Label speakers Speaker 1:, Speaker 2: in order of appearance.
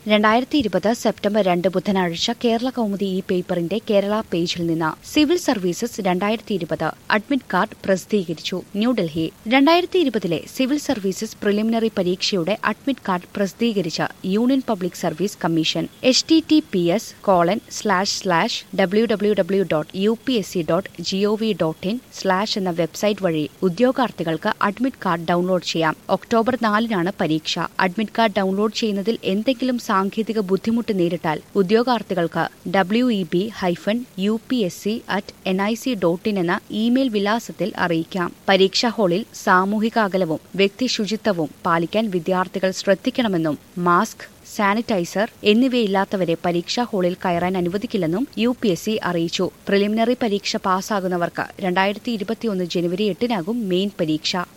Speaker 1: രണ്ടായിരത്തി ഇരുപത് സെപ്റ്റംബർ രണ്ട് ബുധനാഴ്ച കേരള കൗമുദി ഈ പേപ്പറിന്റെ കേരള പേജിൽ നിന്ന് സിവിൽ സർവീസസ് രണ്ടായിരത്തി ഇരുപത് അഡ്മിറ്റ് കാർഡ് പ്രസിദ്ധീകരിച്ചു ന്യൂഡൽഹി രണ്ടായിരത്തി ഇരുപതിലെ സിവിൽ സർവീസസ് പ്രിലിമിനറി പരീക്ഷയുടെ അഡ്മിറ്റ് കാർഡ് പ്രസിദ്ധീകരിച്ച union public service commission H T T P S colon slash slash W W W dot U P S C dot GOV dot in slash എന്ന website വഴി ഉദ്യോഗാർത്ഥികൾക്ക് admit card download ചെയ്യാം October നാലിനാണ് പരീക്ഷ admit card download ചെയ്യുന്നതിൽ എന്തെങ്കിലും സാങ്കേതിക ബുദ്ധിമുട്ട് നേരിട്ടാൽ ഉദ്യോഗാർത്ഥികൾക്ക് W E B hyphen U P S C at N I C dot in എന്ന ഇമെയിൽ വിലാസത്തിൽ അറിയിക്കാം പരീക്ഷാ ഹാളിൽ സാമൂഹിക അകലവും വ്യക്തി ശുചിത്വവും പാലിക്കാൻ വിദ്യാർത്ഥികൾ ശ്രദ്ധിക്കണമെന്നും മാസ്ക് സാനിറ്റൈസർ എന്നിവയില്ലാത്തവരെ പരീക്ഷാ ഹാളിൽ കയറാൻ അനുവദിക്കില്ലെന്നും യു പി എസ് സി അറിയിച്ചു പ്രിലിമിനറി പരീക്ഷ പാസ്സാകുന്നവർക്ക് രണ്ടായിരത്തി ഇരുപത്തിയൊന്ന് ജനുവരി എട്ടിനാകും മെയിൻ പരീക്ഷ